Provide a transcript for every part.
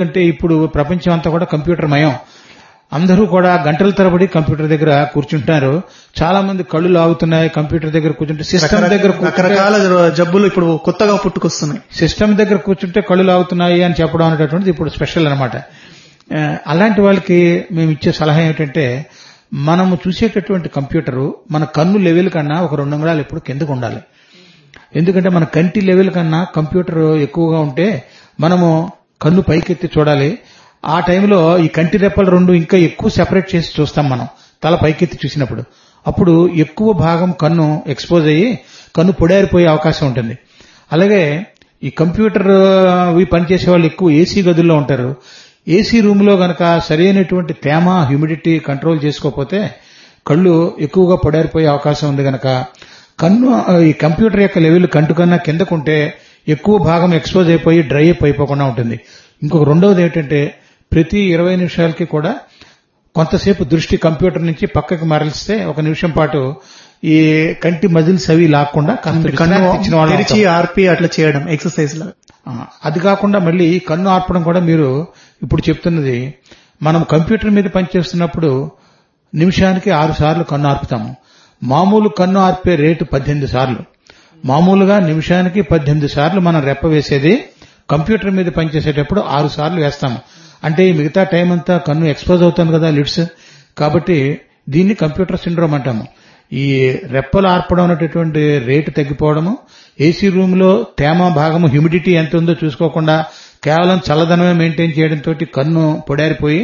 అంటే ఇప్పుడు ప్రపంచం అంతా కూడా కంప్యూటర్ మయం అందరూ కూడా గంటల తరబడి కంప్యూటర్ దగ్గర కూర్చుంటున్నారు చాలా మంది కళ్ళు లాగుతున్నాయి కంప్యూటర్ దగ్గర కూర్చుంటే సిస్టమ్ దగ్గర కూర్చుంటే రకరకాల జబ్బులు ఇప్పుడు కొత్తగా పుట్టుకొస్తున్నాయి సిస్టమ్ దగ్గర కూర్చుంటే కళ్ళు లాగుతున్నాయి అని చెప్పడం అనేటటువంటిది ఇప్పుడు స్పెషల్ అనమాట అలాంటి వాళ్ళకి మేము ఇచ్చే సలహా ఏమిటంటే మనము చూసేటటువంటి కంప్యూటరు మన కన్ను లెవెల్ కన్నా ఒక రెండు అంగుళాలు ఎప్పుడు కిందకు ఉండాలి ఎందుకంటే మన కంటి లెవెల్ కన్నా కంప్యూటర్ ఎక్కువగా ఉంటే మనము కన్ను పైకెత్తి చూడాలి ఆ టైంలో ఈ కంటి రెప్పలు రెండు ఇంకా ఎక్కువ సెపరేట్ చేసి చూస్తాం మనం తల పైకెత్తి చూసినప్పుడు అప్పుడు ఎక్కువ భాగం కన్ను ఎక్స్పోజ్ అయ్యి కన్ను పొడారిపోయే అవకాశం ఉంటుంది అలాగే ఈ కంప్యూటర్ ఇవి పనిచేసే వాళ్ళు ఎక్కువ ఏసీ గదుల్లో ఉంటారు ఏసీ రూమ్ లో గనక సరైనటువంటి తేమ హ్యూమిడిటీ కంట్రోల్ చేసుకోకపోతే కళ్ళు ఎక్కువగా పొడారిపోయే అవకాశం ఉంది గనక కన్ను ఈ కంప్యూటర్ యొక్క లెవెల్ కంటు కన్నా కిందకుంటే ఎక్కువ భాగం ఎక్స్పోజ్ అయిపోయి డ్రై అప్ అయిపోకుండా ఉంటుంది ఇంకొక రెండవది ఏంటంటే ప్రతి ఇరవై నిమిషాలకి కూడా కొంతసేపు దృష్టి కంప్యూటర్ నుంచి పక్కకి మరలిస్తే ఒక నిమిషం పాటు ఈ కంటి మజిల్స్ అవి లాక్కుండా కాస్త కన్ను విశ్రాంతి ఇచ్చిన వాళ్ళం తెరిచి అవుతాం. ఆర్పి అట్లా చేయడం ఎక్సర్సైజ్ లాగా ఆ, అది కాకుండా మళ్ళీ కన్ను ఆర్పడం కూడా మీరు ఇప్పుడు చెప్తున్నది మనం కంప్యూటర్ మీద పనిచేస్తున్నప్పుడు నిమిషానికి ఆరు సార్లు కన్ను ఆర్పుతాము మామూలు కన్ను ఆర్పే రేటు పద్దెనిమిది సార్లు మామూలుగా నిమిషానికి పద్దెనిమిది సార్లు మనం రెప్ప వేసేది కంప్యూటర్ మీద పనిచేసేటప్పుడు ఆరు సార్లు వేస్తాము అంటే ఈ మిగతా టైం అంతా కన్ను ఎక్స్పోజ్ అవుతుంది కదా లిడ్స్ కాబట్టి దీన్ని కంప్యూటర్ సిండ్రోమ్ అంటాము ఈ రెప్పలు ఆర్పడం అనేటటువంటి రేటు తగ్గిపోవడము ఏసీ రూమ్ లో తేమ భాగము హ్యూమిడిటీ ఎంత ఉందో చూసుకోకుండా కేవలం చల్లదనమే మెయింటైన్ చేయడంతో కన్ను పొడారిపోయి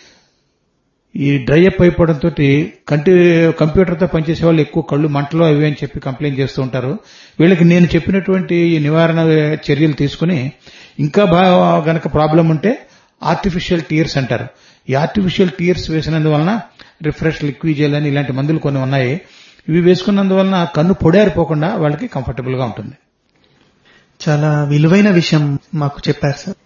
ఈ డ్రై అప్ అయిపోవడంతో కంటి కంప్యూటర్తో పనిచేసే వాళ్ళు ఎక్కువ కళ్ళు మంటలు అవి అని చెప్పి కంప్లైంట్ చేస్తూ ఉంటారు వీళ్ళకి నేను చెప్పినటువంటి ఈ నివారణ చర్యలు తీసుకుని ఇంకా బాగా గనక ప్రాబ్లం ఉంటే ఆర్టిఫిషియల్ టీయర్స్ అంటారు ఈ ఆర్టిఫిషియల్ టీయర్స్ వేసినందువలన రిఫ్రెష్ లిక్విజెల్ అని ఇలాంటి మందులు కొన్ని ఉన్నాయి ఇవి వేసుకున్నందువలన కన్ను పొడారిపోకుండా వాళ్ళకి కంఫర్టబుల్ గా ఉంటుంది చాలా విలువైన విషయం మాకు చెప్పారు సార్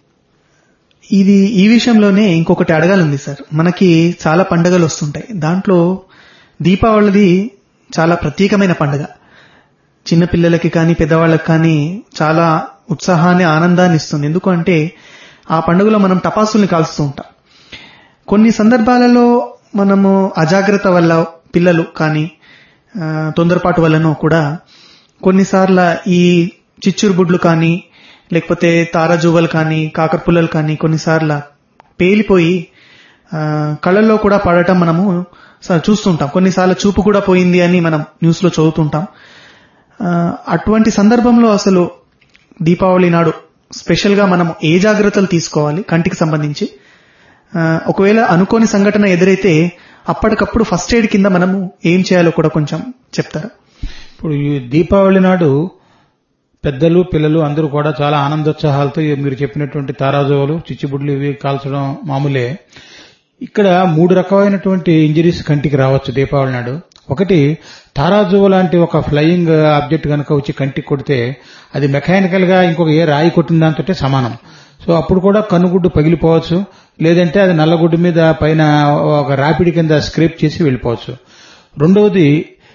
ఇది ఈ విషయంలోనే ఇంకొకటి అడగాలంది సార్ మనకి చాలా పండుగలు వస్తుంటాయి దాంట్లో దీపావళిది చాలా ప్రత్యేకమైన పండుగ చిన్నపిల్లలకి కానీ పెద్దవాళ్ళకి కానీ చాలా ఉత్సాహాన్ని ఆనందాన్ని ఇస్తుంది ఎందుకంటే ఆ పండుగలో మనం టపాసుల్ని కాల్స్తూ ఉంటాం కొన్ని సందర్భాలలో మనము అజాగ్రత్త వల్ల పిల్లలు కానీ ఆ, తొందరపాటు వల్లనో కూడా కొన్నిసార్లు ఈ చిచ్చురు బుడ్లు కానీ లేకపోతే తారాజువ్వలు కానీ కాకరపుల్లలు కానీ కొన్నిసార్లు పేలిపోయి ఆ, కళ్ళల్లో కూడా పడటం మనము స- చూస్తుంటాం కొన్నిసార్లు చూపు కూడా పోయింది అని మనం న్యూస్ లో చదువుతుంటాం ఆ, అటువంటి సందర్భంలో అసలు దీపావళి నాడు స్పెషల్ గా మనం ఏ జాగ్రత్తలు తీసుకోవాలి కంటికి సంబంధించి ఆ, ఒకవేళ అనుకోని సంఘటన ఎదురైతే అప్పటికప్పుడు ఫస్ట్ ఎయిడ్ కింద మనము ఏం చేయాలో కూడా కొంచెం చెప్తారా ఇప్పుడు ఈ దీపావళి నాడు పెద్దలు పిల్లలు అందరూ కూడా చాలా ఆనందోత్సాహాలతో ఈ మీరు చెప్పినటువంటి తారాజువలు చిచ్చుబుడ్లు ఇవి కాల్చడం మామూలే ఇక్కడ మూడు రకమైనటువంటి ఇంజరీస్ కంటికి రావచ్చు దీపావళి నాడు ఒకటి తారాజువ లాంటి ఒక ఫ్లయింగ్ ఆబ్జెక్ట్ కనుక వచ్చి కంటికి కొడితే అది మెకానికల్ గా ఇంకొక ఏ రాయి కొట్టిన దాంతో సమానం సో అప్పుడు కూడా కన్నుగుడ్డు పగిలిపోవచ్చు లేదంటే అది నల్లగుడ్డు మీద పైన ఒక రాపిడి కింద స్క్రేప్ చేసి వెళ్ళిపోవచ్చు రెండవది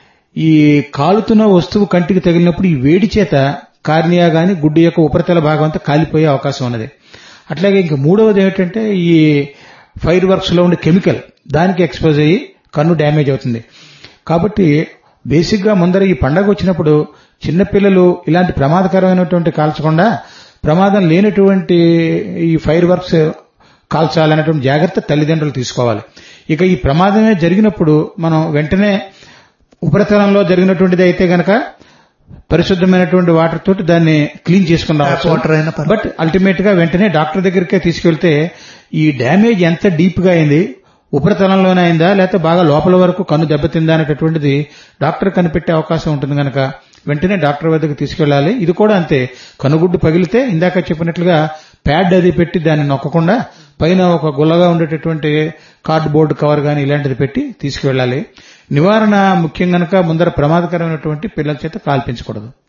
ఈ కాలుతున్న వస్తువు కంటికి తగిలినప్పుడు ఈ వేడి చేత కార్నియా గాని గుడ్డు యొక్క ఉపరితల భాగం అంతా కాలిపోయే అవకాశం ఉన్నది అట్లాగే ఇంక మూడవది ఏమిటంటే ఈ ఫైర్ వర్క్స్ లో ఉండే కెమికల్ దానికి ఎక్స్పోజ్ అయ్యి కన్ను డ్యామేజ్ అవుతుంది కాబట్టి బేసిక్ గా ముందర ఈ పండగ వచ్చినప్పుడు చిన్నపిల్లలు ఇలాంటి ప్రమాదకరమైనటువంటి కాల్చకుండా ప్రమాదం లేనటువంటి ఈ ఫైర్ వర్క్స్ కాల్చాలనేటువంటి జాగ్రత్త తల్లిదండ్రులు తీసుకోవాలి ఇక ఈ ప్రమాదమే జరిగినప్పుడు మనం వెంటనే ఉపరితలంలో జరిగినటువంటిది అయితే గనక పరిశుద్ధమైనటువంటి వాటర్ తోటి దాన్ని క్లీన్ చేసుకుని Tap water అయినా పర్వాలేదు. బట్ అల్టిమేట్ గా వెంటనే డాక్టర్ దగ్గరికే తీసుకెళ్తే ఈ డ్యామేజ్ ఎంత డీప్ గా అయింది ఉపరితలంలోనే అయిందా లేకపోతే బాగా లోపల వరకు కన్ను దెబ్బతిందా అనేటటువంటిది డాక్టర్ కనిపెట్టే అవకాశం ఉంటుంది గనక వెంటనే డాక్టర్ వద్దకు తీసుకెళ్లాలి ఇది కూడా అంతే కనుగుడ్డు పగిలితే ఇందాక చెప్పినట్లుగా ప్యాడ్ అది పెట్టి దాన్ని నొక్కకుండా పైన ఒక గుల్లగా ఉండేటటువంటి కార్డ్ బోర్డు కవర్ గాని ఇలాంటిది పెట్టి తీసుకువెళ్ళాలి నివారణ ముఖ్యం గనక ముందర ప్రమాదకరమైనటువంటి పిల్లల చేత కాల్పించకూడదు